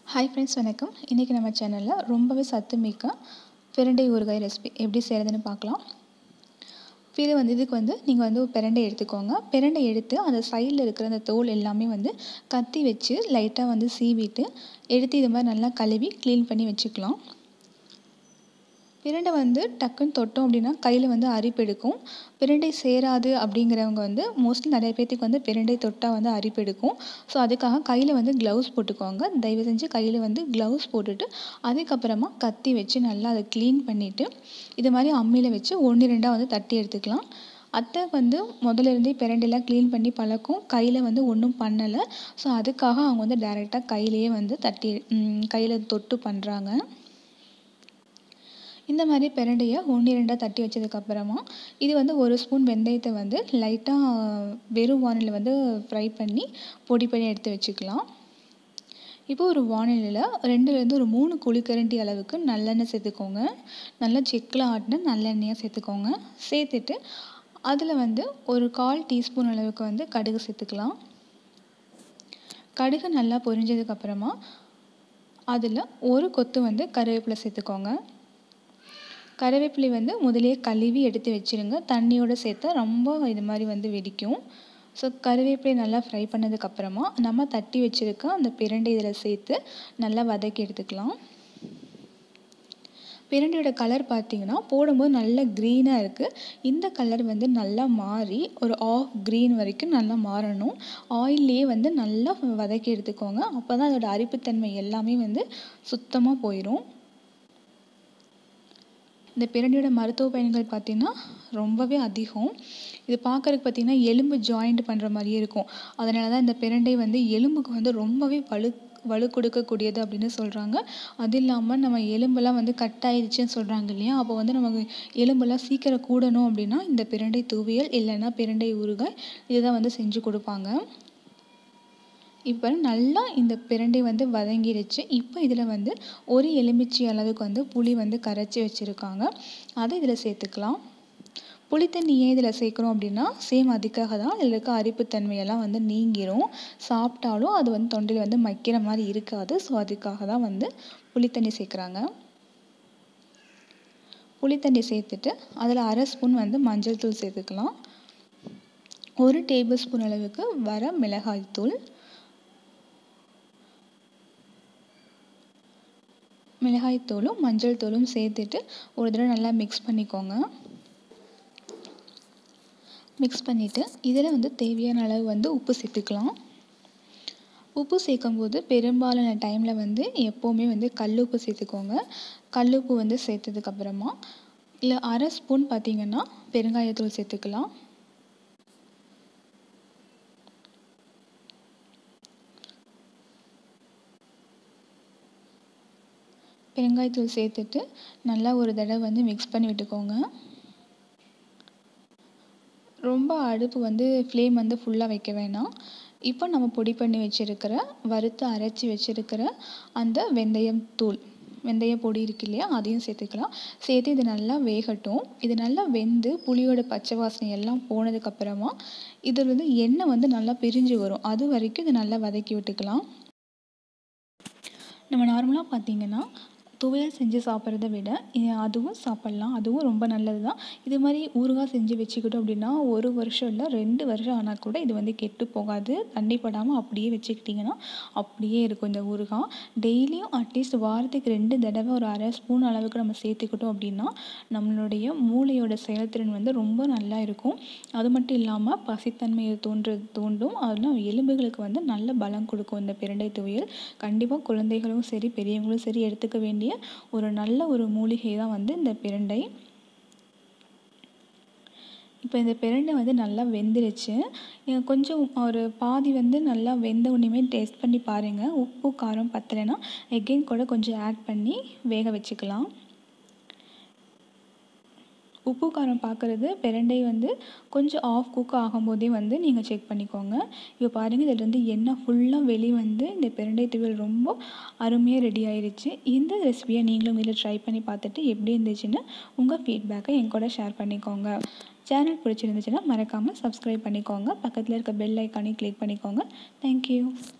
hi friends வணக்கம் இன்றைக்கி நம்ம சேனலில் ரொம்பவே சத்து மிக்க பிரண்டை ஊறுகாய் ரெசிபி எப்படி செய்கிறதுன்னு பார்க்கலாம் இது வந்து இதுக்கு வந்து நீங்கள் வந்து ஒரு பிரண்டை எடுத்துக்கோங்க பிரண்டை எடுத்து அந்த சைடில் இருக்கிற அந்த தோல் எல்லாமே வந்து கத்தி வச்சு லைட்டாக வந்து சீவிட்டு எடுத்து இது மாதிரி நல்லா கழுவி க்ளீன் பண்ணி வச்சுக்கலாம் பிரண்டை வந்து டக்குன்னு தொட்டோம் அப்படின்னா கையில் வந்து அரிப்பெடுக்கும் பிரண்டை சேராது அப்படிங்கிறவங்க வந்து மோஸ்ட்லி நிறைய பேர்த்துக்கு வந்து பிரண்டை தொட்டால் வந்து அரிப்பெடுக்கும் ஸோ அதுக்காக கையில் வந்து க்ளவுஸ் போட்டுக்கோங்க தயவு செஞ்சு கையில் வந்து க்ளவுஸ் போட்டுட்டு அதுக்கப்புறமா கத்தி வச்சு நல்லா அதை க்ளீன் பண்ணிவிட்டு இது மாதிரி அம்மியில் வச்சு ஒன்று ரெண்டாக வந்து தட்டி எடுத்துக்கலாம் அத்தை வந்து முதல்ல இருந்தே பிரண்டையெல்லாம் க்ளீன் பண்ணி பழக்கம் கையில் வந்து ஒன்றும் பண்ணலை ஸோ அதுக்காக அவங்க வந்து டைரெக்டாக கையிலேயே வந்து தட்டி கையில் தொட்டு பண்ணுறாங்க இந்த மாதிரி பிரண்டையை ஒன்று ரெண்டாக தட்டி வச்சதுக்கப்புறமா இது வந்து ஒரு ஸ்பூன் வெந்தயத்தை வந்து லைட்டாக வெறும் வானலில் வந்து ஃப்ரை பண்ணி பொடி பண்ணி எடுத்து வச்சுக்கலாம் இப்போ ஒரு வானிலையில் ரெண்டுலேருந்து ஒரு மூணு குழிக்கரண்டி அளவுக்கு நல்லெண்ணெய் சேர்த்துக்கோங்க நல்லா செக்கில் ஆட்டின நல்லெண்ணெயாக சேர்த்துக்கோங்க சேர்த்துட்டு அதில் வந்து ஒரு கால் டீஸ்பூன் அளவுக்கு வந்து கடுகு சேர்த்துக்கலாம் கடுகு நல்லா பொரிஞ்சதுக்கப்புறமா அதில் ஒரு கொத்து வந்து கருவேப்பிலை சேர்த்துக்கோங்க கருவேப்பிலை வந்து முதலே கழுவி எடுத்து வச்சுருங்க தண்ணியோடு சேர்த்தா ரொம்ப இது மாதிரி வந்து வெடிக்கும் ஸோ கருவேப்பிலை நல்லா ஃப்ரை பண்ணதுக்கப்புறமா நம்ம தட்டி வச்சுருக்க அந்த பிரண்டை இதில் சேர்த்து நல்லா வதக்கி எடுத்துக்கலாம் பிரண்டையோட கலர் பார்த்தீங்கன்னா போடும்போது நல்லா க்ரீனாக இருக்குது இந்த கலர் வந்து நல்லா மாறி ஒரு ஆஃப் க்ரீன் வரைக்கும் நல்லா மாறணும் ஆயிலே வந்து நல்லா வதக்கி எடுத்துக்கோங்க அப்போ தான் அதோடய அரிப்புத்தன்மை எல்லாமே வந்து சுத்தமாக போயிடும் இந்த பிரண்டையோட மருத்துவ பயன்கள் பார்த்திங்கன்னா ரொம்பவே அதிகம் இது பார்க்குறதுக்கு பார்த்திங்கன்னா எலும்பு ஜாயிண்ட் பண்ணுற மாதிரியே இருக்கும் அதனால தான் இந்த பிரண்டை வந்து எலும்புக்கு வந்து ரொம்பவே வலு வலு கொடுக்கக்கூடியது அப்படின்னு சொல்கிறாங்க அது இல்லாமல் நம்ம எலும்பெல்லாம் வந்து கட் ஆயிடுச்சுன்னு சொல்கிறாங்க இல்லையா அப்போ வந்து நமக்கு எலும்பெல்லாம் சீக்கிரம் கூடணும் அப்படின்னா இந்த பிரண்டை தூவியல் இல்லைன்னா பிரண்டை ஊறுகாய் இதுதான் வந்து செஞ்சு கொடுப்பாங்க இப்போ நல்லா இந்த பிரண்டை வந்து வதங்கிடுச்சு இப்போ இதில் வந்து ஒரு எலுமிச்சை அளவுக்கு வந்து புளி வந்து கரைச்சி வச்சுருக்காங்க அதை இதில் சேர்த்துக்கலாம் புளித்தண்ணி ஏன் இதில் சேர்க்குறோம் அப்படின்னா சேம் அதுக்காக தான் இதில் இருக்க அரிப்புத்தன்மையெல்லாம் வந்து நீங்கிரும் சாப்பிட்டாலும் அது வந்து தொண்டையில் வந்து மக்கிற மாதிரி இருக்காது ஸோ அதுக்காக தான் வந்து புளித்தண்ணி சேர்க்குறாங்க புளித்தண்ணி சேர்த்துட்டு அதில் அரை ஸ்பூன் வந்து மஞ்சள் தூள் சேர்த்துக்கலாம் ஒரு டேபிள் ஸ்பூன் அளவுக்கு வர மிளகாய் தூள் மிளகாய்த்தூளும் மஞ்சள் தூளும் சேர்த்துட்டு ஒரு தடவை நல்லா மிக்ஸ் பண்ணிக்கோங்க மிக்ஸ் பண்ணிவிட்டு இதில் வந்து தேவையான அளவு வந்து உப்பு சேர்த்துக்கலாம் உப்பு சேர்க்கும்போது பெரும்பாலான டைமில் வந்து எப்போவுமே வந்து கல் உப்பு சேர்த்துக்கோங்க கல் உப்பு வந்து சேர்த்ததுக்கப்புறமா இல்லை அரை ஸ்பூன் பார்த்திங்கன்னா பெருங்காயத்தூள் சேர்த்துக்கலாம் பெருங்காயத்தூள் சேர்த்துட்டு நல்லா ஒரு தடவை வந்து மிக்ஸ் பண்ணி விட்டுக்கோங்க ரொம்ப அடுப்பு வந்து ஃப்ளேம் வந்து ஃபுல்லாக வைக்க வேணாம் இப்போ நம்ம பொடி பண்ணி வச்சுருக்கிற வறுத்து அரைச்சி வச்சுருக்கிற அந்த வெந்தயம் தூள் வெந்தய பொடி இருக்கு இல்லையா அதையும் சேர்த்துக்கலாம் சேர்த்து இது நல்லா வேகட்டும் இது நல்லா வெந்து புளியோட பச்சை வாசனை எல்லாம் போனதுக்கப்புறமா இதில் வந்து எண்ணெய் வந்து நல்லா பிரிஞ்சு வரும் அது வரைக்கும் இதை நல்லா வதக்கி விட்டுக்கலாம் நம்ம நார்மலாக பார்த்திங்கன்னா துவையல் செஞ்சு சாப்பிட்றத விட அதுவும் சாப்பிட்லாம் அதுவும் ரொம்ப நல்லது தான் இது மாதிரி ஊறுகாய் செஞ்சு வச்சுக்கிட்டோம் அப்படின்னா ஒரு வருஷம் இல்லை ரெண்டு வருஷம் ஆனால் கூட இது வந்து கெட்டு போகாது தண்ணி படாமல் அப்படியே வச்சுக்கிட்டிங்கன்னா அப்படியே இருக்கும் இந்த ஊறுகாய் டெய்லியும் அட்லீஸ்ட் வாரத்துக்கு ரெண்டு தடவை ஒரு அரை ஸ்பூன் அளவுக்கு நம்ம சேர்த்துக்கிட்டோம் அப்படின்னா நம்மளுடைய மூளையோட செயல்திறன் வந்து ரொம்ப நல்லா இருக்கும் அது மட்டும் இல்லாமல் பசித்தன்மையை தோன்று தோண்டும் அதெல்லாம் எலும்புகளுக்கு வந்து நல்ல பலம் கொடுக்கும் இந்த பிரண்டை துவையல் கண்டிப்பாக குழந்தைகளும் சரி பெரியவங்களும் சரி எடுத்துக்க வேண்டிய ஒரு நல்ல ஒரு மூலிகை தான் வந்து இந்த பிரண்டை இப்போ இந்த பிரண்டை வந்து நல்லா வெந்துருச்சு கொஞ்சம் ஒரு பாதி வந்து நல்லா வெந்த உடனேமே டேஸ்ட் பண்ணி பாருங்கள் உப்பு காரம் பத்தலைன்னா எகெயின் கூட கொஞ்சம் ஆட் பண்ணி வேக வச்சுக்கலாம் உப்பு காரம் பார்க்குறது பிரண்டை வந்து கொஞ்சம் ஆஃப் குக் ஆகும்போதே வந்து நீங்கள் செக் பண்ணிக்கோங்க இப்போ பாருங்கள் இதில் வந்து எண்ணெய் ஃபுல்லாக வெளியே வந்து இந்த பிரண்டை துவையல் ரொம்ப அருமையாக ரெடி ஆயிடுச்சு இந்த ரெசிபியை நீங்களும் வீட்டில் ட்ரை பண்ணி பார்த்துட்டு எப்படி இருந்துச்சுன்னு உங்கள் ஃபீட்பேக்கை என் கூட ஷேர் பண்ணிக்கோங்க சேனல் பிடிச்சிருந்துச்சுன்னா மறக்காமல் சப்ஸ்கிரைப் பண்ணிக்கோங்க பக்கத்தில் இருக்க பெல் ஐக்கானையும் கிளிக் பண்ணிக்கோங்க தேங்க்யூ